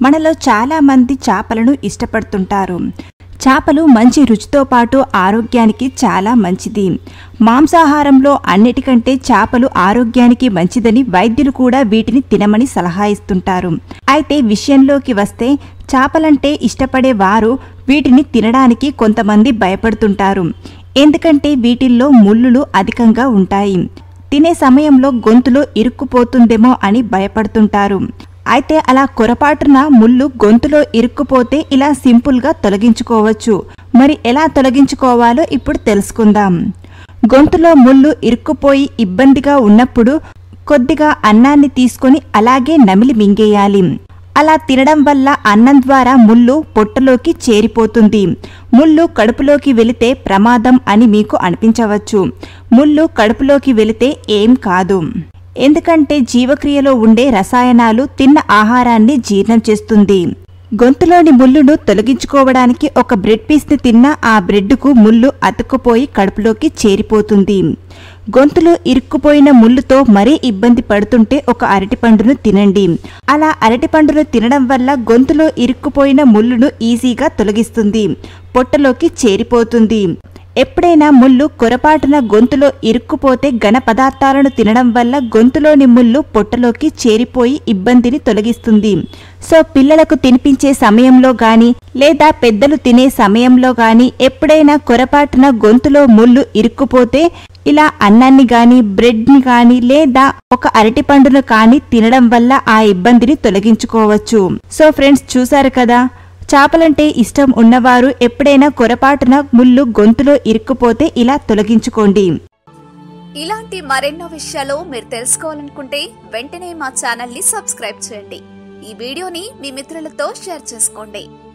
మనలో చాలా మంది చేపలను ఇష్టపడుతుంటారు చేపలు మంచి రుచితో పాటు ఆరోగ్యానికి చాలా మంచిది మాంసాహారంలో అన్నిటికంటే చేపలు ఆరోగ్యానికి మంచిదని వైద్యులు కూడా వీటిని తినమని సలహా ఇస్తుంటారు అయితే విషయంలోకి వస్తే చేపలంటే ఇష్టపడే వారు వీటిని తినడానికి కొంతమంది భయపడుతుంటారు ఎందుకంటే వీటిల్లో ముళ్ళులు అధికంగా ఉంటాయి తినే సమయంలో గొంతులో ఇరుక్కుపోతుందేమో అని భయపడుతుంటారు అయితే అలా కొరపాటున ముళ్ళు గొంతులో ఇరుక్కుపోతే ఇలా సింపుల్గా తొలగించుకోవచ్చు మరి ఎలా తొలగించుకోవాలో ఇప్పుడు తెలుసుకుందాం గొంతులో ముళ్ళు ఇరుక్కుపోయి ఇబ్బందిగా ఉన్నప్పుడు కొద్దిగా అన్నాన్ని తీసుకొని అలాగే నమిలి మింగేయాలి అలా తినడం వల్ల అన్నం ద్వారా ముళ్ళు పొట్టలోకి చేరిపోతుంది ముళ్ళు కడుపులోకి వెళితే ప్రమాదం అని మీకు అనిపించవచ్చు ముళ్ళు కడుపులోకి వెళితే ఏం కాదు ఎందుకంటే జీవక్రియలో ఉండే రసాయనాలు తిన్న ఆహారాన్ని జీర్ణం చేస్తుంది గొంతులోని ముళ్ళును తొలగించుకోవడానికి ఒక బ్రెడ్ పీస్ని తిన్న ఆ బ్రెడ్కు ముళ్ళు అతుక్కుపోయి కడుపులోకి చేరిపోతుంది గొంతులో ఇరుక్కుపోయిన ముళ్ళుతో మరీ ఇబ్బంది పడుతుంటే ఒక అరటిపండును తినండి అలా అరటిపండును తినడం వల్ల గొంతులో ఇరుక్కుపోయిన ముళ్ళును ఈజీగా తొలగిస్తుంది పొట్టలోకి చేరిపోతుంది ఎప్పుడైనా ముళ్ళు కొరపాటున గొంతులో ఇరుక్కుపోతే ఘన పదార్థాలను తినడం వల్ల గొంతులోని ముళ్ళు పొట్టలోకి చేరిపోయి ఇబ్బందిని తొలగిస్తుంది సో పిల్లలకు తినిపించే సమయంలో గాని లేదా పెద్దలు తినే సమయంలో గాని ఎప్పుడైనా కొరపాటున గొంతులో ముళ్ళు ఇరుక్కుపోతే ఇలా అన్నాన్ని గాని బ్రెడ్ని గాని లేదా ఒక అరటిపండును కానీ తినడం వల్ల ఆ ఇబ్బందిని తొలగించుకోవచ్చు సో ఫ్రెండ్స్ చూసారు కదా చేపలంటే ఇష్టం ఉన్నవారు ఎప్పుడైనా కొరపాటున ముళ్ళు గొంతులో ఇరుక్కుపోతే ఇలా తొలగించుకోండి ఇలాంటి మరెన్నో విషయాలు మీరు తెలుసుకోవాలనుకుంటే వెంటనే మా ఛానల్ ని సబ్స్క్రైబ్ చేయండి ఈ వీడియోని మీ మిత్రులతో షేర్ చేసుకోండి